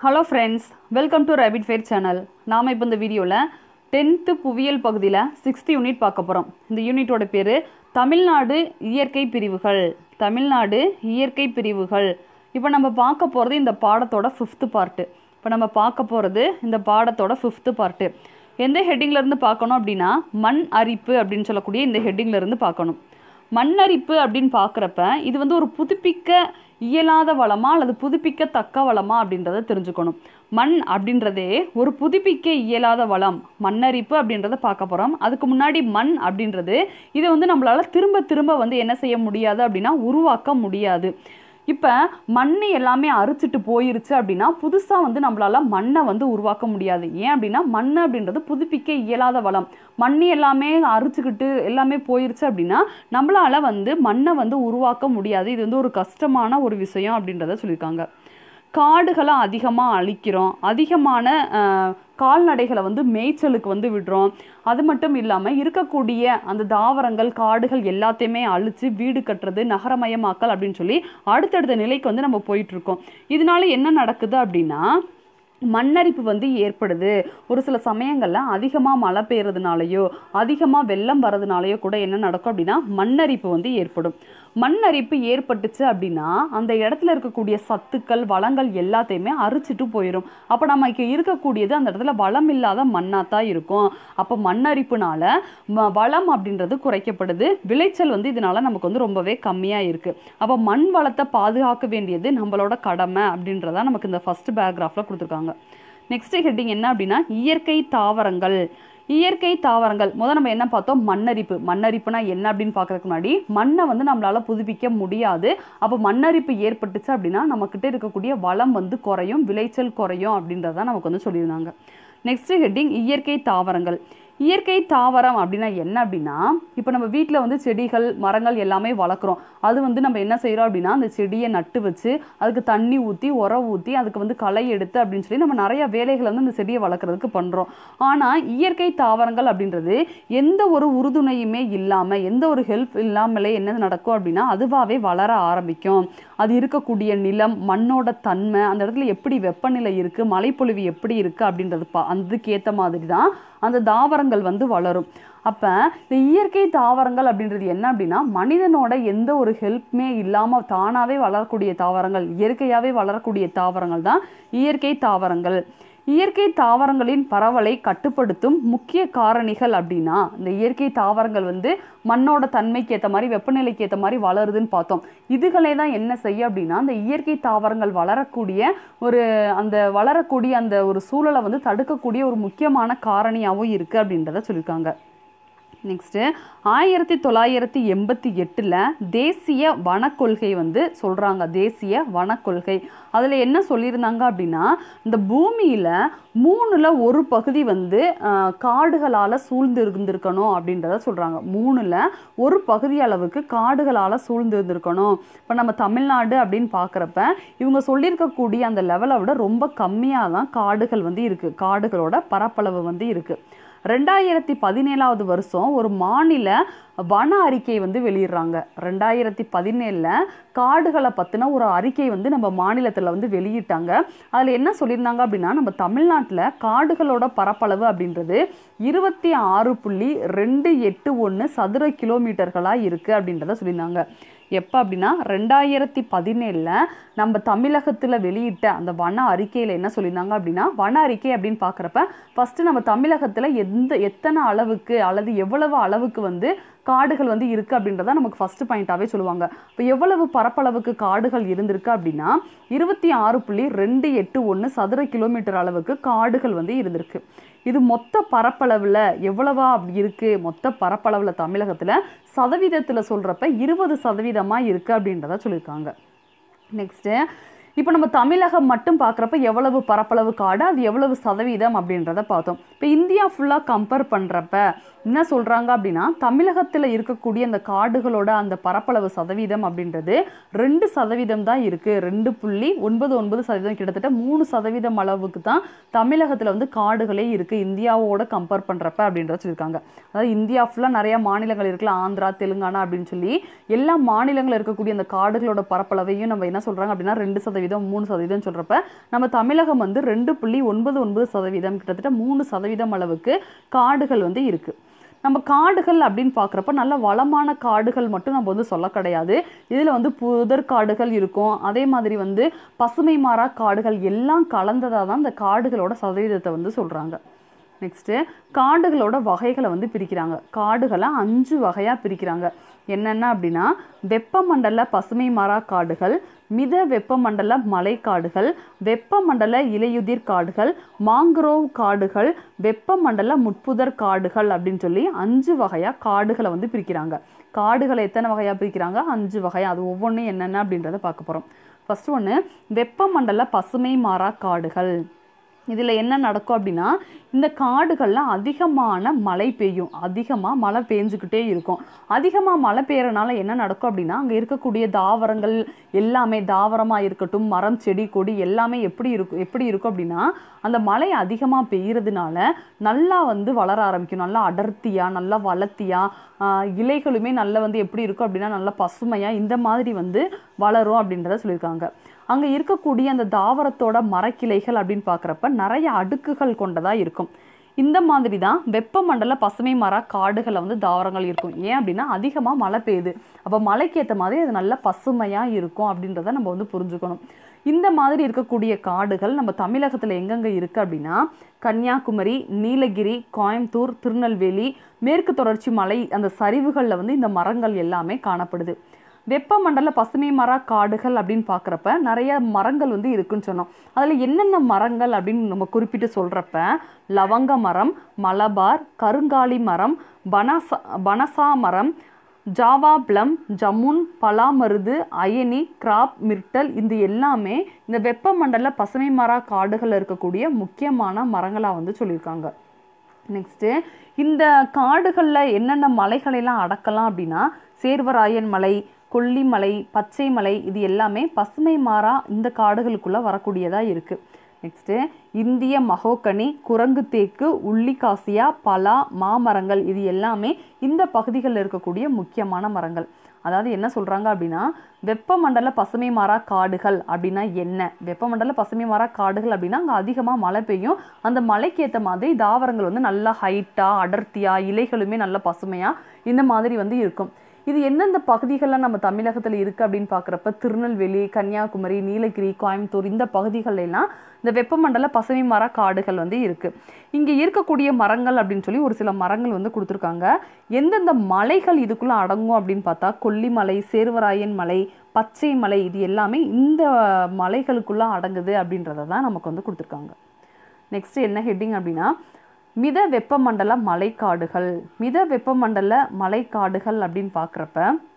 hello friends welcome to rapid fair channel நாம் இப்போ இந்த வீடியோவில் டென்த்து புவியியல் பகுதியில் சிக்ஸ்த் யூனிட் பார்க்க போகிறோம் இந்த யூனிட்டோட பேர் தமிழ்நாடு இயற்கை பிரிவுகள் தமிழ்நாடு இயற்கை பிரிவுகள் இப்போ நம்ம பார்க்க போகிறது இந்த பாடத்தோட ஃபிஃப்த்து பார்ட்டு இப்போ நம்ம பார்க்க போகிறது இந்த பாடத்தோட ஃபிஃப்த்து பார்ட்டு எந்த headingல இருந்து பார்க்கணும் அப்படின்னா மண் அரிப்பு அப்படின்னு சொல்லக்கூடிய இந்த headingல இருந்து பார்க்கணும் மண்ணரிப்பு அப்படின்னு பார்க்குறப்ப இது வந்து ஒரு புதுப்பிக்க இயலாத வளமா அல்லது புதுப்பிக்கத்தக்க வளமா அப்படின்றத தெரிஞ்சுக்கணும் மண் அப்படின்றதே ஒரு புதுப்பிக்க இயலாத வளம் மண்ணரிப்பு அப்படின்றத பார்க்க போகிறோம் அதுக்கு முன்னாடி மண் அப்படின்றது இதை வந்து நம்மளால திரும்ப திரும்ப வந்து என்ன செய்ய முடியாது அப்படின்னா உருவாக்க முடியாது இப்போ மண் எல்லாமே அரிச்சிட்டு போயிருச்சு அப்படின்னா புதுசாக வந்து நம்மளால மண்ணை வந்து உருவாக்க முடியாது ஏன் அப்படின்னா மண் அப்படின்றது புதுப்பிக்க இயலாத வளம் மண் எல்லாமே அரிச்சுக்கிட்டு எல்லாமே போயிருச்சு அப்படின்னா நம்மளால வந்து மண்ணை வந்து உருவாக்க முடியாது இது வந்து ஒரு கஷ்டமான ஒரு விஷயம் அப்படின்றத சொல்லியிருக்காங்க காடுகளை அதிகமாக அழிக்கிறோம் அதிகமான அஹ், கால்நடைகளை வந்து மேய்ச்சலுக்கு வந்து விடுறோம் அது மட்டும் இல்லாமல் இருக்கக்கூடிய அந்த தாவரங்கள் காடுகள் எல்லாத்தையுமே அழித்து வீடு கட்டுறது நகரமயமாக்கல் அப்படின்னு சொல்லி அடுத்தடுத்த நிலைக்கு வந்து நம்ம போயிட்டு இருக்கோம் இதனால என்ன நடக்குது அப்படின்னா மண்ணரிப்பு வந்து ஏற்படுது ஒரு சில சமயங்களில் அதிகமாக மழை பெய்யறதுனாலையோ அதிகமாக வெள்ளம் வரதுனாலையோ கூட என்ன நடக்கும் அப்படின்னா மண்ணரிப்பு வந்து ஏற்படும் மண்ணரிப்பு ஏற்பட்டுச்சு அப்படின்னா அந்த இடத்துல இருக்கக்கூடிய சத்துக்கள் வளங்கள் எல்லாத்தையுமே அரிச்சிட்டு போயிடும் அப்போ நமக்கு இருக்கக்கூடியது அந்த இடத்துல வளம் இல்லாத மண்ணாக தான் இருக்கும் அப்போ மண்ணரிப்புனால ம- வளம் அப்படின்றது குறைக்கப்படுது விளைச்சல் வந்து இதனால நமக்கு வந்து ரொம்பவே கம்மியாக இருக்குது அப்போ மண் வளத்தை பாதுகாக்க வேண்டியது நம்மளோட கடமை அப்படின்றத நமக்கு இந்த ஃபர்ஸ்ட் பேராகிராஃபில் கொடுத்துருக்காங்க நெக்ஸ்ட் ஹெட்டிங் என்ன அப்படின்னா இயற்கை தாவரங்கள் இயற்கை தாவரங்கள் முதல் நம்ம என்ன பார்த்தோம் மண்ணரிப்பு மண்ணரிப்புனா என்ன அப்படின்னு பார்க்கறதுக்கு முன்னாடி மண்ணை வந்து நம்மளால புதுப்பிக்க முடியாது அப்போ மண்ணரிப்பு ஏற்பட்டுச்சு அப்படின்னா நம்மக்கிட்ட இருக்கக்கூடிய வளம் வந்து குறையும் விளைச்சல் குறையும் அப்படின்றத நமக்கு வந்து சொல்லியிருந்தாங்க நெக்ஸ்ட் ஹெட்டிங் இயற்கை தாவரங்கள் இயற்கை தாவரம் அப்படின்னா என்ன அப்படின்னா இப்போ நம்ம வீட்டில் வந்து செடிகள் மரங்கள் எல்லாமே வளர்க்குறோம் அது வந்து நம்ம என்ன செய்கிறோம் அப்படின்னா அந்த செடியை நட்டு வச்சு அதுக்கு தண்ணி ஊற்றி உரம் ஊற்றி அதுக்கு வந்து களை எடுத்து அப்படின்னு சொல்லி நம்ம நிறைய வேலைகளை வந்து அந்த செடியை வளர்க்குறதுக்கு பண்ணுறோம் ஆனால் இயற்கை தாவரங்கள் அப்படின்றது எந்த ஒரு உறுதுணையுமே இல்லாமல் எந்த ஒரு ஹெல்ப் இல்லாமலே என்ன நடக்கும் அப்படின்னா அதுவாகவே வளர ஆரம்பிக்கும் அது இருக்கக்கூடிய நிலம் மண்ணோட தன்மை அந்த இடத்துல எப்படி வெப்பநிலை இருக்குது மழைப்பொழிவு எப்படி இருக்குது அப்படின்றது பா அதுக்கு ஏற்ற மாதிரி தான் அந்த தாவரங்கள் வந்து வளரும் அப்போ இந்த இயற்கை தாவரங்கள் அப்படின்றது என்ன அப்படின்னா மனிதனோட எந்த ஒரு ஹெல்ப்புமே இல்லாமல் தானாகவே வளரக்கூடிய தாவரங்கள் இயற்கையாகவே வளரக்கூடிய தாவரங்கள் தான் இயற்கை தாவரங்கள் இயற்கை தாவரங்களின் பரவலை கட்டுப்படுத்தும் முக்கிய காரணிகள் அப்படின்னா இந்த இயற்கை தாவரங்கள் வந்து மண்ணோட தன்மைக்கு ஏற்ற மாதிரி வெப்பநிலைக்கு ஏற்ற மாதிரி வளருதுன்னு பார்த்தோம் இதுகளே தான் என்ன செய்யும் அப்படின்னா அந்த இயற்கை தாவரங்கள் வளரக்கூடிய ஒரு அந்த வளரக்கூடிய அந்த ஒரு சூழலை வந்து தடுக்கக்கூடிய ஒரு முக்கியமான காரணியாகவும் இருக்குது அப்படின்றத சொல்லியிருக்காங்க நெக்ஸ்ட்டு ஆயிரத்தி தொள்ளாயிரத்தி எண்பத்தி எட்டில் தேசிய வனக்கொள்கை வந்து சொல்கிறாங்க தேசிய வனக்கொள்கை அதில் என்ன சொல்லியிருந்தாங்க அப்படின்னா இந்த பூமியில் மூணில் ஒரு பகுதி வந்து ஆஹ், காடுகளால் சூழ்ந்து இருந்திருக்கணும் அப்படின்றத சொல்கிறாங்க மூணில் ஒரு பகுதி அளவுக்கு காடுகளால் சூழ்ந்து இருந்திருக்கணும் இப்போ நம்ம தமிழ்நாடு அப்படின்னு பார்க்குறப்ப இவங்க சொல்லியிருக்கக்கூடிய அந்த லெவலை விட ரொம்ப கம்மியாக தான் காடுகள் வந்து இருக்குது காடுகளோட பரப்பளவு வந்து இருக்குது ரெண்டாயிரத்தி பதினேழாவது வருஷம் ஒரு மாநில வன அறிக்கை வந்து வெளியிடுறாங்க ரெண்டாயிரத்தி பதினேழில் காடுகளை பற்றின ஒரு அறிக்கை வந்து நம்ம மாநிலத்தில் வந்து வெளியிட்டாங்க அதில் என்ன சொல்லியிருந்தாங்க அப்படின்னா நம்ம தமிழ்நாட்டில் காடுகளோட பரப்பளவு அப்படின்றது இருபத்தி ஆறு புள்ளி ரெண்டு எட்டு ஒன்று சதுர கிலோமீட்டர்களாக இருக்குது அப்படின்றத சொல்லியிருந்தாங்க எப்போ அப்படின்னா ரெண்டாயிரத்தி பதினேழில் நம்ம தமிழகத்தில் வெளியிட்ட அந்த வன அறிக்கையில் என்ன சொல்லியிருந்தாங்க அப்படின்னா வன அறிக்கை அப்படின்னு பார்க்குறப்ப ஃபஸ்ட்டு நம்ம தமிழகத்தில் எந்த எத்தனை அளவுக்கு அல்லது எவ்வளவு அளவுக்கு வந்து காடுகள் வந்து இருக்குது அப்படின்றத நமக்கு ஃபஸ்ட்டு பாயிண்ட்டாகவே சொல்லுவாங்க இப்போ எவ்வளவு பரப்பளவுக்கு காடுகள் இருந்திருக்கு அப்படின்னா இருபத்தி ஆறு புள்ளி ரெண்டு எட்டு ஒன்று சதுர கிலோமீட்டர் அளவுக்கு காடுகள் வந்து இருந்திருக்கு இது மொத்த பரப்பளவில் எவ்வளவா அப்படி இருக்குது மொத்த பரப்பளவில் தமிழகத்தில் சதவீதத்தில் சொல்கிறப்ப இருபது சதவீதமாக இருக்குது அப்படின்றத சொல்லியிருக்காங்க நெக்ஸ்ட்டு இப்போ நம்ம தமிழகம் மட்டும் பார்க்குறப்ப எவ்வளவு பரப்பளவு காடு அது எவ்வளவு சதவீதம் அப்படின்றத பார்த்தோம் இப்போ இந்தியா ஃபுல்லாக கம்பேர் பண்ணுறப்ப என்ன சொல்கிறாங்க அப்படின்னா தமிழகத்தில் இருக்கக்கூடிய அந்த காடுகளோட அந்த பரப்பளவு சதவீதம் அப்படின்றது ரெண்டு சதவீதம் தான் இருக்குது ரெண்டு புள்ளி ஒன்பது ஒன்பது சதவீதம் கிட்டத்தட்ட மூணு சதவீதம் அளவுக்கு தான் தமிழகத்தில் வந்து காடுகளே இருக்குது இந்தியாவோட கம்பேர் பண்ணுறப்ப அப்படின்றத சொல்லியிருக்காங்க அதாவது இந்தியா ஃபுல்லாக நிறையா மாநிலங்கள் இருக்குல்ல ஆந்திரா தெலுங்கானா அப்படின்னு சொல்லி எல்லா மாநிலங்களில் இருக்கக்கூடிய அந்த காடுகளோட பரப்பளவையும் நம்ம என்ன சொல்கிறாங்க அப்படின்னா ரெண்டு சதவீதம் மூணு சதவீதம் சொல்கிறப்ப நம்ம தமிழகம் வந்து ரெண்டு புள்ளி ஒன்பது ஒன்பது சதவீதம் கிட்டத்தட்ட மூணு சதவீதம் அளவுக்கு காடுகள் வந்து இருக்குது நம்ம காடுகள் அப்படின்னு பார்க்குறப்ப நல்ல வளமான காடுகள் மட்டும் நம்ம வந்து சொல்ல கிடையாது இதில் வந்து புதர் காடுகள் இருக்கும் அதே மாதிரி வந்து பசுமை மாறா காடுகள் எல்லாம் கலந்ததாக தான் இந்த காடுகளோட சதவீதத்தை வந்து சொல்கிறாங்க நெக்ஸ்ட்டு காடுகளோட வகைகளை வந்து பிரிக்கிறாங்க காடுகளை அஞ்சு வகையாக பிரிக்கிறாங்க என்னென்ன அப்படின்னா வெப்பமண்டல பசுமை மாறா காடுகள் மித வெப்பமண்டல மலைக்காடுகள் வெப்பமண்டல இலையுதிர் காடுகள் மாங்குரோவ் காடுகள் வெப்பமண்டல முட்புதர் காடுகள் அப்படின்னு சொல்லி அஞ்சு வகையாக காடுகளை வந்து பிரிக்கிறாங்க காடுகளை எத்தனை வகையாக பிரிக்கிறாங்க அஞ்சு வகையாக அது ஒவ்வொன்றும் என்னென்ன அப்படின்றத பார்க்க போகிறோம் ஃபர்ஸ்ட் ஒன்று வெப்பமண்டல பசுமை மாறா காடுகள் இதில் என்ன நடக்கும் அப்படின்னா இந்த காடுகளில் அதிகமான மழை பெய்யும் அதிகமாக மழை பெஞ்சுக்கிட்டே இருக்கும் அதிகமாக மழை பெய்யறனால என்ன நடக்கும் அப்படின்னா அங்கே இருக்கக்கூடிய தாவரங்கள் எல்லாமே தாவரமாக இருக்கட்டும் மரம் செடி கொடி எல்லாமே எப்படி இருக்கும் எப்படி இருக்கும் அப்படின்னா அந்த மழை அதிகமாக பெய்யறதுனால நல்லா வந்து வளர ஆரம்பிக்கும் நல்லா அடர்த்தியாக நல்லா வளர்த்தியாக இலைகளுமே நல்லா வந்து எப்படி இருக்கும் அப்படின்னா நல்லா பசுமையாக இந்த மாதிரி வந்து வளரும் அப்படின்றத சொல்லியிருக்காங்க அங்கே இருக்கக்கூடிய அந்த தாவரத்தோட மரக்கிளைகள் அப்படின்னு பார்க்குறப்ப நிறைய அடுக்குகள் கொண்டதாக இருக்கும் இந்த மாதிரி தான் வெப்பமண்டல பசுமை மர காடுகளில் வந்து தாவரங்கள் இருக்கும் ஏன் அப்படின்னா அதிகமாக மழை பெய்யுது அப்போ மழைக்கு ஏற்ற மாதிரி அது நல்ல பசுமையாக இருக்கும் அப்படின்றத நம்ம வந்து புரிஞ்சுக்கணும் இந்த மாதிரி இருக்கக்கூடிய காடுகள் நம்ம தமிழகத்தில் எங்கெங்கே இருக்குது அப்படின்னா கன்னியாகுமரி நீலகிரி கோயம்புத்தூர் திருநெல்வேலி மேற்கு தொடர்ச்சி மலை அந்த சரிவுகளில் வந்து இந்த மரங்கள் எல்லாமே காணப்படுது வெப்பமண்டல பசுமை மர காடுகள் அப்படின்னு பார்க்குறப்ப நிறைய மரங்கள் வந்து இருக்குன்னு சொன்னோம் அதில் என்னென்ன மரங்கள் அப்படின்னு நம்ம குறிப்பிட்டு சொல்கிறப்ப லவங்க மரம் மலபார் கருங்காலி மரம் பனசா பனசா மரம் ஜாவா பிளம் ஜமுன் பலாமருது அயனி கிராப் மிர்டல் இது எல்லாமே இந்த வெப்பமண்டல பசுமை மர காடுகளில் இருக்கக்கூடிய முக்கியமான மரங்களாக வந்து சொல்லியிருக்காங்க நெக்ஸ்ட்டு இந்த காடுகளில் என்னென்ன மலைகளெல்லாம் அடக்கலாம் அப்படின்னா சேர்வராயன் மலை கொல்லிமலை பச்சை மலை இது எல்லாமே பசுமை மாறா இந்த காடுகளுக்குள்ளே வரக்கூடியதாக இருக்குது நெக்ஸ்ட்டு இந்திய மகோக்கனி குரங்கு தேக்கு உள்ளிக்காசியா பலா மாமரங்கள் இது எல்லாமே இந்த பகுதிகளில் இருக்கக்கூடிய முக்கியமான மரங்கள் அதாவது என்ன சொல்கிறாங்க அப்படின்னா வெப்பமண்டல பசுமை மாறா காடுகள் அப்படின்னா என்ன வெப்பமண்டல பசுமை மாறா காடுகள் அப்படின்னா அங்கே அதிகமாக மழை பெய்யும் அந்த மழைக்கு ஏற்ற மாதிரி தாவரங்கள் வந்து நல்லா ஹைட்டாக அடர்த்தியாக இலைகளுமே நல்ல பசுமையாக இந்த மாதிரி வந்து இருக்கும் இது எந்தெந்த பகுதிகளில் நம்ம தமிழகத்தில் இருக்குது அப்படின்னு பார்க்குறப்ப திருநெல்வேலி கன்னியாகுமரி நீலகிரி கோயம்புத்தூர் இந்த பகுதிகள்ல எல்லாம் இந்த வெப்பமண்டல பசுமை மர காடுகள் வந்து இருக்குது இங்கே இருக்கக்கூடிய மரங்கள் அப்படின்னு சொல்லி ஒரு சில மரங்கள் வந்து கொடுத்துருக்காங்க எந்தெந்த மலைகள் இதுக்குள்ளே அடங்கும் அப்படின்னு பார்த்தா கொல்லிமலை சேர்வராயன் மலை பச்சை மலை இது எல்லாமே இந்த மலைகளுக்குள்ளே அடங்குது அப்படின்றத தான் நமக்கு வந்து கொடுத்துருக்காங்க நெக்ஸ்ட் என்ன ஹெட்டிங் அப்படின்னா மித வெப்பமண்டல மலைக்காடுகள் மித வெப்பமண்டல மலைக்காடுகள் அப்படின்னு பார்க்குறப்ப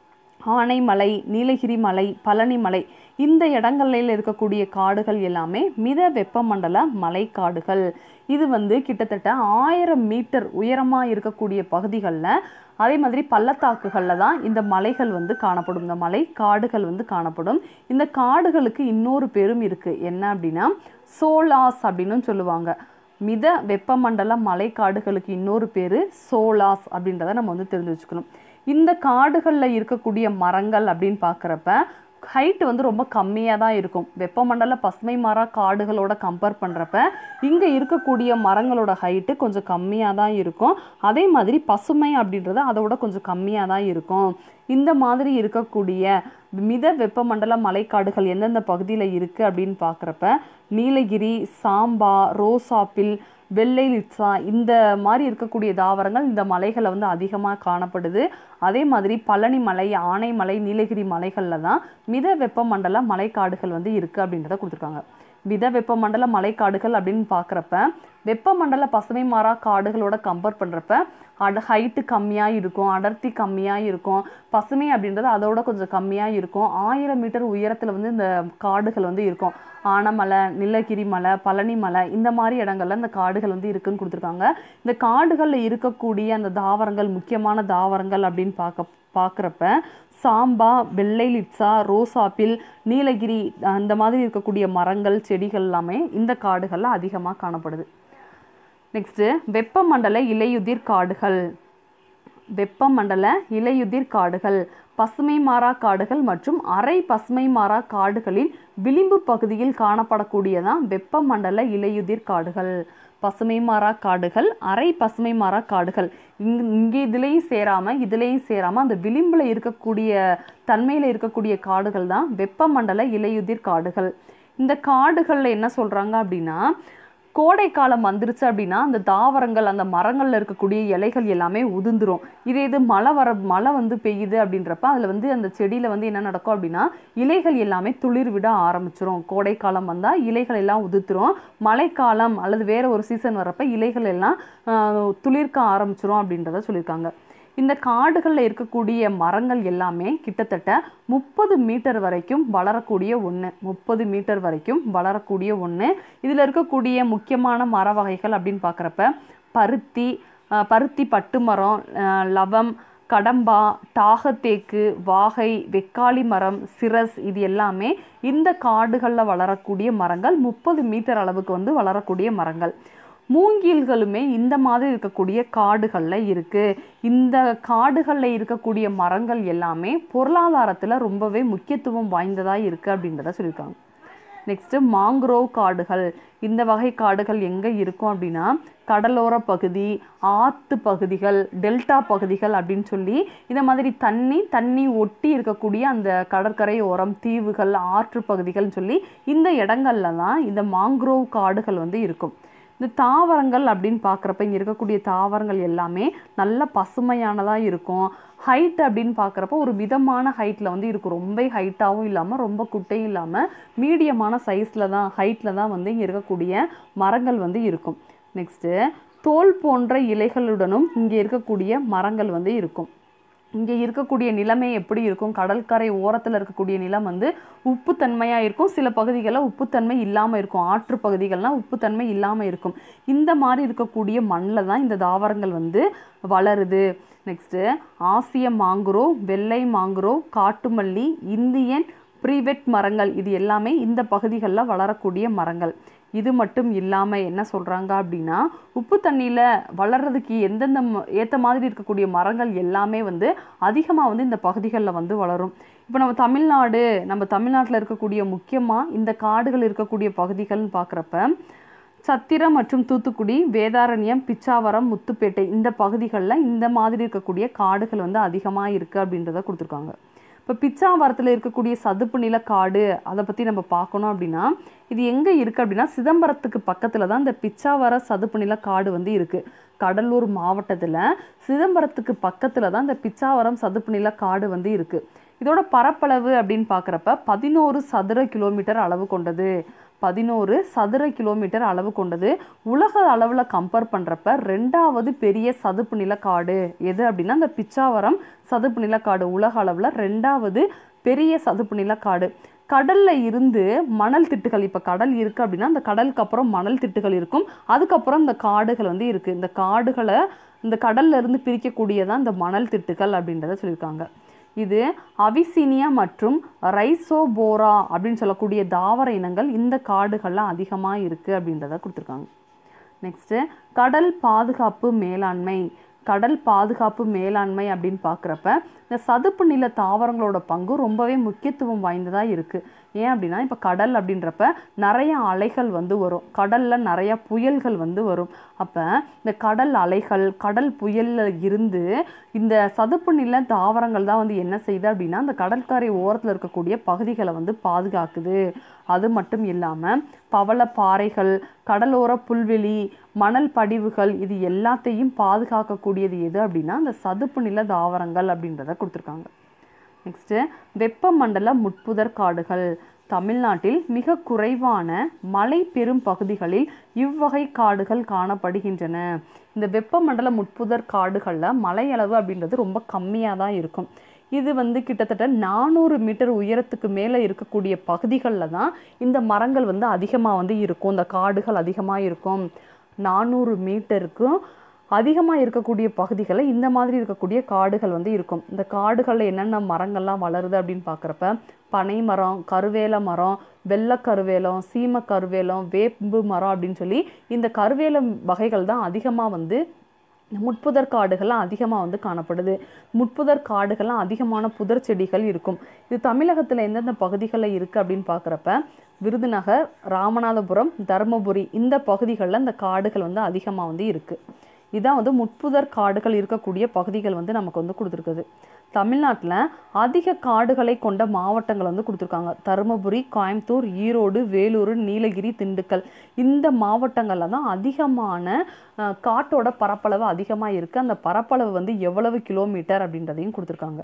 ஆனைமலை நீலகிரி மலை பழனி மலை இந்த இடங்களில் இருக்கக்கூடிய காடுகள் எல்லாமே மித வெப்பமண்டல மலைக்காடுகள் இது வந்து கிட்டத்தட்ட ஆயிரம் மீட்டர் உயரமாக இருக்கக்கூடிய பகுதிகளில் அதே மாதிரி பள்ளத்தாக்குகளில் தான் இந்த மலைகள் வந்து காணப்படும் இந்த மலை காடுகள் வந்து காணப்படும் இந்த காடுகளுக்கு இன்னொரு பேரும் இருக்குது என்ன அப்படின்னா சோலாஸ் அப்படின்னு சொல்லுவாங்க மித வெப்பமண்டல மலைக்காடுகளுக்கு இன்னொரு பேர் சோலாஸ் அப்படின்றத நம்ம வந்து தெரிஞ்சு வச்சுக்கணும் இந்த காடுகளில் இருக்கக்கூடிய மரங்கள் அப்படின்னு பார்க்குறப்ப ஹைட் வந்து ரொம்ப கம்மியாக தான் இருக்கும் வெப்பமண்டல பசுமை மர காடுகளோட கம்பேர் பண்ணுறப்ப இங்கே இருக்கக்கூடிய மரங்களோட ஹைட்டு கொஞ்சம் கம்மியாக தான் இருக்கும் அதே மாதிரி பசுமை அப்படின்றது அதோட கொஞ்சம் கம்மியாக தான் இருக்கும் இந்த மாதிரி இருக்கக்கூடிய மித வெப்பமண்டல மலைக்காடுகள் எந்தெந்த பகுதியில் இருக்குது அப்படின்னு பார்க்குறப்ப நீலகிரி சாம்பா ரோசாப்பில் வெள்ளை லிட்ஸா இந்த மாதிரி இருக்கக்கூடிய தாவரங்கள் இந்த மலைகளை வந்து அதிகமாக காணப்படுது அதே மாதிரி பழனி மலை ஆனைமலை நீலகிரி மலைகளில் தான் மித வெப்பமண்டல மலைக்காடுகள் வந்து இருக்குது அப்படின்றத கொடுத்துருக்காங்க மித வெப்பமண்டல மலைக்காடுகள் அப்படின்னு பார்க்குறப்ப வெப்பமண்டல பசுமை மாறா காடுகளோட கம்பேர் பண்ணுறப்ப அட ஹைட்டு கம்மியாக இருக்கும் அடர்த்தி கம்மியாக இருக்கும் பசுமை அப்படின்றது அதோட கொஞ்சம் கம்மியாக இருக்கும் ஆயிரம் மீட்டர் உயரத்தில் வந்து இந்த காடுகள் வந்து இருக்கும் ஆனமலை நீலகிரி மலை பழனி மலை இந்த மாதிரி இடங்கள்ல இந்த காடுகள் வந்து இருக்குன்னு கொடுத்துருக்காங்க இந்த காடுகளில் இருக்கக்கூடிய அந்த தாவரங்கள் முக்கியமான தாவரங்கள் அப்படின்னு பார்க்க பார்க்குறப்ப சாம்பா வெள்ளை லிட்சா ரோஸ் ஆப்பிள் நீலகிரி அந்த மாதிரி இருக்கக்கூடிய மரங்கள் செடிகள் எல்லாமே இந்த காடுகளில் அதிகமாக காணப்படுது நெக்ஸ்ட்டு வெப்பமண்டல இலையுதிர் காடுகள் வெப்பமண்டல இலையுதிர் காடுகள் பசுமை மாறா காடுகள் மற்றும் அரை பசுமை மாறா காடுகளின் விளிம்பு பகுதியில் காணப்படக்கூடியதான் வெப்பமண்டல இலையுதிர் காடுகள் பசுமை மாறா காடுகள் அரை பசுமை மாறா காடுகள் இங் இங்கே இதுலேயும் சேராமல் இதுலேயும் சேராமல் அந்த விளிம்பில் இருக்கக்கூடிய தன்மையில் இருக்கக்கூடிய காடுகள் தான் வெப்பமண்டல இலையுதிர் காடுகள் இந்த காடுகளில் என்ன சொல்கிறாங்க அப்படின்னா கோடை காலம் வந்துருச்சு அப்படின்னா அந்த தாவரங்கள் அந்த மரங்களில் இருக்கக்கூடிய இலைகள் எல்லாமே உதிர்ந்துரும் இதே இது மழை வர மழை வந்து பெய்யுது அப்படின்றப்ப அதில் வந்து அந்த செடியில் வந்து என்ன நடக்கும் அப்படின்னா இலைகள் எல்லாமே துளிர் விட ஆரம்பிச்சிரும் கோடை காலம் வந்தால் இலைகள் எல்லாம் உதிர்த்துரும் மழைக்காலம் அல்லது வேற ஒரு சீசன் வரப்ப இலைகள் எல்லாம் ஆஹ், துளிர்க்க ஆரம்பிச்சிரும் அப்படின்றத சொல்லியிருக்காங்க இந்த காடுகளில் இருக்கக்கூடிய மரங்கள் எல்லாமே கிட்டத்தட்ட முப்பது மீட்டர் வரைக்கும் வளரக்கூடிய ஒன்று முப்பது மீட்டர் வரைக்கும் வளரக்கூடிய ஒன்று இதில் இருக்கக்கூடிய முக்கியமான மர வகைகள் அப்படின்னு பார்க்குறப்ப பருத்தி அஹ், பருத்தி பட்டு மரம் அஹ், லவம் கடம்பா டாகத்தேக்கு வாகை வெக்காளி மரம் சிரஸ் இது எல்லாமே இந்த காடுகளில் வளரக்கூடிய மரங்கள் முப்பது மீட்டர் அளவுக்கு வந்து வளரக்கூடிய மரங்கள் மூங்கில்களுமே இந்த மாதிரி இருக்கக்கூடிய காடுகளில் இருக்குது இந்த காடுகளில் இருக்கக்கூடிய மரங்கள் எல்லாமே பொருளாதாரத்தில் ரொம்பவே முக்கியத்துவம் வாய்ந்ததாக இருக்குது அப்படின்றத சொல்லியிருக்காங்க நெக்ஸ்ட்டு மாங்க்ரோவ் காடுகள் இந்த வகை காடுகள் எங்கே இருக்கும் அப்படின்னா கடலோர பகுதி ஆற்று பகுதிகள் டெல்டா பகுதிகள் அப்படின்னு சொல்லி இந்த மாதிரி தண்ணி தண்ணி ஒட்டி இருக்கக்கூடிய அந்த கடற்கரை ஓரம் தீவுகள் ஆற்று பகுதிகள்னு சொல்லி இந்த இடங்கள்ல தான் இந்த மாங்க்ரோவ் காடுகள் வந்து இருக்கும் இந்த தாவரங்கள் அப்படின்னு பார்க்குறப்ப இங்கே இருக்கக்கூடிய தாவரங்கள் எல்லாமே நல்ல பசுமையானதாக இருக்கும் ஹைட் அப்படின்னு பார்க்குறப்ப ஒரு மிதமான ஹைட்டில் வந்து இருக்கும் ரொம்ப ஹைட்டாகவும் இல்லாமல் ரொம்ப குட்டையும் இல்லாமல் மீடியமான சைஸில் தான் ஹைட்டில் தான் வந்து இங்கே இருக்கக்கூடிய மரங்கள் வந்து இருக்கும் நெக்ஸ்ட்டு தோல் போன்ற இலைகளுடனும் இங்கே இருக்கக்கூடிய மரங்கள் வந்து இருக்கும் இங்கே இருக்கக்கூடிய நிலைமை எப்படி இருக்கும் கடற்கரை ஓரத்தில் இருக்கக்கூடிய நிலம் வந்து உப்புத்தன்மையாக இருக்கும் சில பகுதிகளில் உப்புத்தன்மை இல்லாமல் இருக்கும் ஆற்று பகுதிகள்லாம் உப்புத்தன்மை இல்லாமல் இருக்கும் இந்த மாதிரி இருக்கக்கூடிய மண்ணில் தான் இந்த தாவரங்கள் வந்து வளருது நெக்ஸ்ட்டு ஆசிய மாங்குரோ வெள்ளை மாங்குரோ காட்டுமல்லி இந்தியன் ப்ரீவெட் மரங்கள் இது எல்லாமே இந்த பகுதிகளில் வளரக்கூடிய மரங்கள் இது மட்டும் இல்லாமல் என்ன சொல்கிறாங்க அப்படின்னா உப்பு தண்ணியில் வளர்றதுக்கு எந்தெந்த ஏற்ற மாதிரி இருக்கக்கூடிய மரங்கள் எல்லாமே வந்து அதிகமாக வந்து இந்த பகுதிகளில் வந்து வளரும் இப்போ நம்ம தமிழ்நாடு நம்ம தமிழ்நாட்டில் இருக்கக்கூடிய முக்கியமாக இந்த காடுகள் இருக்கக்கூடிய பகுதிகள்னு பார்க்குறப்ப சத்திரம் மற்றும் தூத்துக்குடி வேதாரண்யம் பிச்சாவரம் முத்துப்பேட்டை இந்த பகுதிகளில் இந்த மாதிரி இருக்கக்கூடிய காடுகள் வந்து அதிகமாக இருக்குது அப்படின்றத கொடுத்துருக்காங்க இப்போ பிச்சாவரத்தில் இருக்கக்கூடிய சதுப்பு நில காடு அதை பற்றி நம்ம பார்க்கணும் அப்படின்னா இது எங்கே இருக்குது அப்படின்னா சிதம்பரத்துக்கு பக்கத்தில் தான் இந்த பிச்சாவர சதுப்பு நில காடு வந்து இருக்குது கடலூர் மாவட்டத்தில் சிதம்பரத்துக்கு பக்கத்தில் தான் இந்த பிச்சாவரம் சதுப்பு நில காடு வந்து இருக்குது இதோட பரப்பளவு அப்படின்னு பார்க்குறப்ப பதினோரு சதுர கிலோமீட்டர் அளவு கொண்டது பதினோரு சதுர கிலோமீட்டர் அளவு கொண்டது உலக அளவில் கம்பேர் பண்ணுறப்ப ரெண்டாவது பெரிய சதுப்பு நிலக்காடு எது அப்படின்னா இந்த பிச்சாவரம் சதுப்பு நிலக்காடு உலக அளவில் ரெண்டாவது பெரிய சதுப்பு நிலக்காடு கடல்ல இருந்து மணல் திட்டுகள் இப்போ கடல் இருக்கு அப்படின்னா அந்த கடலுக்கு அப்புறம் மணல் திட்டுகள் இருக்கும் அதுக்கப்புறம் இந்த காடுகள் வந்து இருக்கு இந்த காடுகளை இந்த கடல்ல இருந்து பிரிக்கக்கூடியதான் இந்த மணல் திட்டுகள் அப்படின்றத சொல்லியிருக்காங்க இது அவிசீனியா மற்றும் ரைசோபோரா அப்படின்னு சொல்லக்கூடிய தாவர இனங்கள் இந்த காடுகள்லாம் அதிகமாக இருக்குது அப்படின்றத கொடுத்துருக்காங்க நெக்ஸ்ட்டு கடல் பாதுகாப்பு மேலாண்மை கடல் பாதுகாப்பு மேலாண்மை அப்படின்னு பார்க்குறப்ப இந்த சதுப்பு நில தாவரங்களோட பங்கு ரொம்பவே முக்கியத்துவம் வாய்ந்ததாக இருக்குது ஏன் அப்படின்னா இப்போ கடல் அப்படின்றப்ப நிறைய அலைகள் வந்து வரும் கடலில் நிறைய புயல்கள் வந்து வரும் அப்போ இந்த கடல் அலைகள் கடல் புயலில் இருந்து இந்த சதுப்பு நில தாவரங்கள் தான் வந்து என்ன செய்யுது அப்படின்னா அந்த கடற்கரை ஓரத்தில் இருக்கக்கூடிய பகுதிகளை வந்து பாதுகாக்குது அது மட்டும் இல்லாமல் பவள பாறைகள் கடலோர புல்வெளி மணல் படிவுகள் இது எல்லாத்தையும் பாதுகாக்கக்கூடியது எது அப்படின்னா அந்த சதுப்பு நில தாவரங்கள் அப்படின்றத கொடுத்துருக்காங்க நெக்ஸ்ட்டு வெப்பமண்டல முட்புதர் காடுகள் தமிழ்நாட்டில் மிக குறைவான மலை பெரும் பகுதிகளில் இவ்வகை காடுகள் காணப்படுகின்றன இந்த வெப்பமண்டல முட்புதர் காடுகளில் மலையளவு அப்படின்றது ரொம்ப கம்மியாக தான் இருக்கும் இது வந்து கிட்டத்தட்ட நானூறு மீட்டர் உயரத்துக்கு மேலே இருக்கக்கூடிய பகுதிகளில் தான் இந்த மரங்கள் வந்து அதிகமாக வந்து இருக்கும் இந்த காடுகள் அதிகமாக இருக்கும் நானூறு மீட்டருக்கும் அதிகமாக இருக்கக்கூடிய பகுதிகளில் இந்த மாதிரி இருக்கக்கூடிய காடுகள் வந்து இருக்கும் இந்த காடுகளில் என்னென்ன மரங்கள்லாம் வளருது அப்படின்னு பார்க்குறப்ப பனை மரம் கருவேல மரம் வெள்ளை கருவேலம் சீம கருவேலம் வேம்பு மரம் அப்படின்னு சொல்லி இந்த கருவேல வகைகள் தான் அதிகமாக வந்து முட்புதர் காடுகள்லாம் அதிகமாக வந்து காணப்படுது முட்புதர் காடுகள்லாம் அதிகமான புதர் செடிகள் இருக்கும் இது தமிழகத்தில் எந்தெந்த பகுதிகளில் இருக்குது அப்படின்னு பார்க்குறப்ப விருதுநகர் ராமநாதபுரம் தருமபுரி இந்த பகுதிகளில் இந்த காடுகள் வந்து அதிகமாக வந்து இருக்குது இதான் வந்து முட்புதர் காடுகள் இருக்கக்கூடிய பகுதிகள் வந்து நமக்கு வந்து கொடுத்துருக்குது தமிழ்நாட்டில் அதிக காடுகளை கொண்ட மாவட்டங்கள் வந்து கொடுத்துருக்காங்க தருமபுரி கோயம்புத்தூர் ஈரோடு வேலூர் நீலகிரி திண்டுக்கல் இந்த மாவட்டங்களில் தான் அதிகமான அஹ், காட்டோட பரப்பளவு அதிகமாக இருக்குது அந்த பரப்பளவு வந்து எவ்வளவு கிலோமீட்டர் அப்படின்றதையும் கொடுத்துருக்காங்க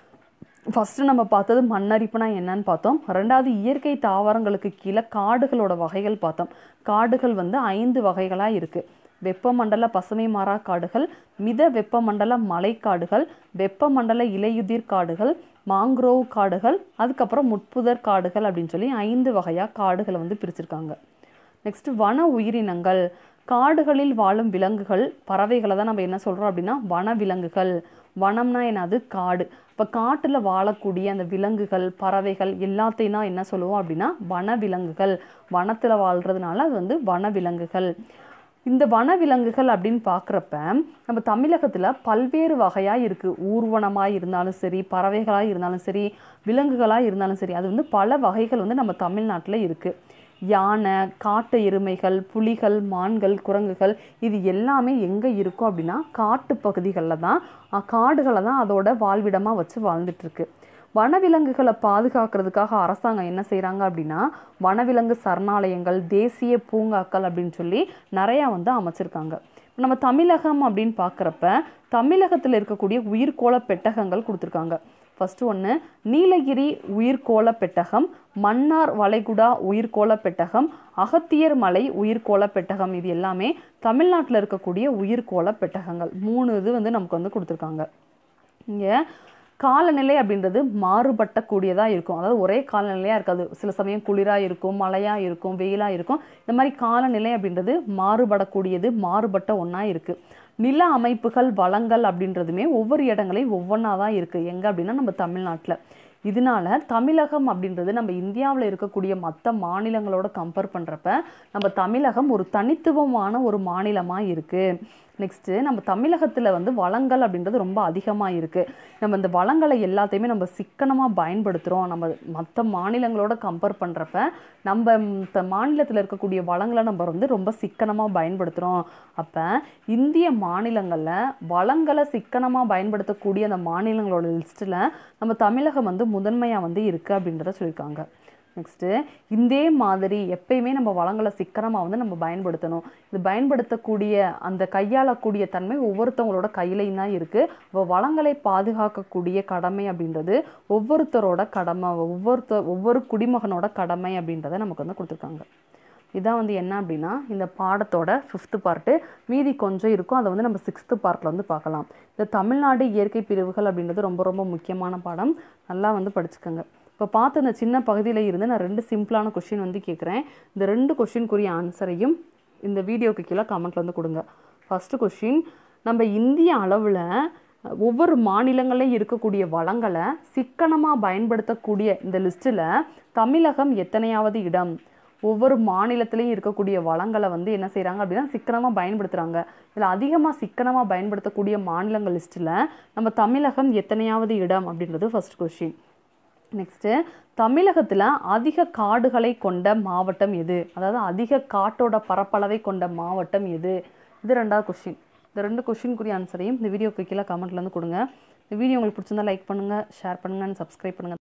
ஃபஸ்ட்டு நம்ம பார்த்தது மண்ணரிப்புனா என்னன்னு பார்த்தோம் ரெண்டாவது இயற்கை தாவரங்களுக்கு கீழே காடுகளோட வகைகள் பார்த்தோம் காடுகள் வந்து ஐந்து வகைகளாக இருக்குது வெப்பமண்டல பசுமை மாறா காடுகள் மித வெப்பமண்டல மலைக்காடுகள் வெப்பமண்டல இலையுதிர் காடுகள் மாங்க்ரோவ் காடுகள் அதுக்கப்புறம் முட்புதர் காடுகள் அப்படின்னு சொல்லி ஐந்து வகையாக காடுகளை வந்து பிரிச்சிருக்காங்க நெக்ஸ்ட் வன உயிரினங்கள் காடுகளில் வாழும் விலங்குகள் பறவைகளை தான் நம்ம என்ன சொல்கிறோம் அப்படின்னா வன விலங்குகள் வனம்னா என்னது காடு இப்போ காட்டில் வாழக்கூடிய அந்த விலங்குகள் பறவைகள் எல்லாத்தையும் தான் என்ன சொல்லுவோம் அப்படின்னா வன விலங்குகள் வனத்தில் வாழ்கிறதுனால அது வந்து வன விலங்குகள் இந்த வனவிலங்குகள் அப்படின்னு பார்க்குறப்ப நம்ம தமிழகத்தில் பல்வேறு வகையாக இருக்குது ஊர்வனமாக இருந்தாலும் சரி பறவைகளாக இருந்தாலும் சரி விலங்குகளாக இருந்தாலும் சரி அது வந்து பல வகைகள் வந்து நம்ம தமிழ்நாட்டில் இருக்குது யானை காட்டு எருமைகள் புலிகள் மான்கள் குரங்குகள் இது எல்லாமே எங்கே இருக்கும் அப்படின்னா காட்டு பகுதிகளில் தான் காடுகளை தான் அதோட வாழ்விடமாக வச்சு வாழ்ந்துட்டுருக்கு வனவிலங்குகளை பாதுகாக்கிறதுக்காக அரசாங்கம் என்ன செய்கிறாங்க அப்படின்னா வனவிலங்கு சரணாலயங்கள் தேசிய பூங்காக்கள் அப்படின்னு சொல்லி நிறையா வந்து அமைச்சிருக்காங்க நம்ம தமிழகம் அப்படின்னு பார்க்குறப்ப தமிழகத்தில் இருக்கக்கூடிய உயிர்கோள பெட்டகங்கள் கொடுத்துருக்காங்க ஃபர்ஸ்ட் ஒன்று நீலகிரி உயிர்கோள பெட்டகம் மன்னார் வளைகுடா உயிர்கோள பெட்டகம் அகத்தியர் மலை உயிர்கோள பெட்டகம் இது எல்லாமே தமிழ்நாட்டில் இருக்கக்கூடிய உயிர்கோள பெட்டகங்கள் மூணு இது வந்து நமக்கு வந்து கொடுத்துருக்காங்க இங்கே காலநிலை அப்படின்றது மாறுபட்ட கூடியதாக இருக்கும் அதாவது ஒரே காலநிலையாக இருக்காது சில சமயம் குளிராக இருக்கும் மழையாக இருக்கும் வெயிலாக இருக்கும் இந்த மாதிரி காலநிலை அப்படின்றது மாறுபடக்கூடியது மாறுபட்ட ஒன்றா இருக்குது நில அமைப்புகள் வளங்கள் அப்படின்றதுமே ஒவ்வொரு இடங்களையும் ஒவ்வொன்றா தான் இருக்குது எங்கே அப்படின்னா நம்ம தமிழ்நாட்டில் இதனால தமிழகம் அப்படின்றது நம்ம இந்தியாவில் இருக்கக்கூடிய மற்ற மாநிலங்களோட கம்பேர் பண்ணுறப்ப நம்ம தமிழகம் ஒரு தனித்துவமான ஒரு மாநிலமாக இருக்குது நெக்ஸ்ட்டு நம்ம தமிழகத்தில் வந்து வளங்கள் அப்படின்றது ரொம்ப அதிகமாக இருக்குது நம்ம இந்த வளங்களை எல்லாத்தையுமே நம்ம சிக்கனமாக பயன்படுத்துகிறோம் நம்ம மற்ற மாநிலங்களோட கம்பேர் பண்ணுறப்ப நம்ம இந்த மாநிலத்தில் இருக்கக்கூடிய வளங்களை நம்ம வந்து ரொம்ப சிக்கனமாக பயன்படுத்துகிறோம் அப்போ இந்திய மாநிலங்களில் வளங்களை சிக்கனமாக பயன்படுத்தக்கூடிய அந்த மாநிலங்களோட லிஸ்ட்டில் நம்ம தமிழகம் வந்து முதன்மையாக வந்து இருக்குது அப்படின்றத சொல்லியிருக்காங்க நெக்ஸ்ட்டு இதே மாதிரி எப்பயுமே நம்ம வளங்களை சிக்கனமாக வந்து நம்ம பயன்படுத்தணும் இது பயன்படுத்தக்கூடிய அந்த கையாளக்கூடிய தன்மை ஒவ்வொருத்தவங்களோட கையிலையும் தான் இருக்குது இப்போ வளங்களை பாதுகாக்கக்கூடிய கடமை அப்படின்றது ஒவ்வொருத்தரோட கடமை ஒவ்வொருத்த ஒவ்வொரு குடிமகனோட கடமை அப்படின்றத நமக்கு வந்து கொடுத்துருக்காங்க இதான் வந்து என்ன அப்படின்னா இந்த பாடத்தோட ஃபிஃப்த்து பார்ட்டு மீதி கொஞ்சம் இருக்கும் அதை வந்து நம்ம சிக்ஸ்த்து பார்ட்டில் வந்து பார்க்கலாம் இந்த தமிழ்நாடு இயற்கை பிரிவுகள் அப்படின்றது ரொம்ப ரொம்ப முக்கியமான பாடம் நல்லா வந்து படிச்சுக்கோங்க இப்போ பார்த்த இந்த சின்ன பகுதியில் இருந்து நான் ரெண்டு சிம்பிளான கொஷின் வந்து கேட்குறேன் இந்த ரெண்டு கொஷினுக்குரிய ஆன்சரையும் இந்த வீடியோக்கு கீழே கமெண்ட்டில் வந்து கொடுங்க ஃபஸ்ட்டு கொஷின் நம்ம இந்திய அளவில் ஒவ்வொரு மாநிலங்களையும் இருக்கக்கூடிய வளங்களை சிக்கனமாக பயன்படுத்தக்கூடிய இந்த லிஸ்ட்டில் தமிழகம் எத்தனையாவது இடம் ஒவ்வொரு மாநிலத்திலையும் இருக்கக்கூடிய வளங்களை வந்து என்ன செய்கிறாங்க அப்படின்னா சிக்கனமாக பயன்படுத்துகிறாங்க இதில் அதிகமாக சிக்கனமாக பயன்படுத்தக்கூடிய மாநிலங்கள் லிஸ்ட்டில் நம்ம தமிழகம் எத்தனையாவது இடம் அப்படின்றது ஃபர்ஸ்ட் கொஷின் நெக்ஸ்ட்டு தமிழகத்தில் அதிக காடுகளை கொண்ட மாவட்டம் எது அதாவது அதிக காட்டோட பரப்பளவை கொண்ட மாவட்டம் எது இது ரெண்டாவது கொஷின் இந்த ரெண்டு கொஷினுக்குரிய ஆன்சரையும் இந்த வீடியோக்கு கீழே கமெண்ட்ல வந்து கொடுங்க இந்த வீடியோ உங்களுக்கு பிடிச்சிருந்தா லைக் பண்ணுங்கள் ஷேர் பண்ணுங்கள் அண்ட் சப்ஸ்கிரைப் பண்ணுங்கள்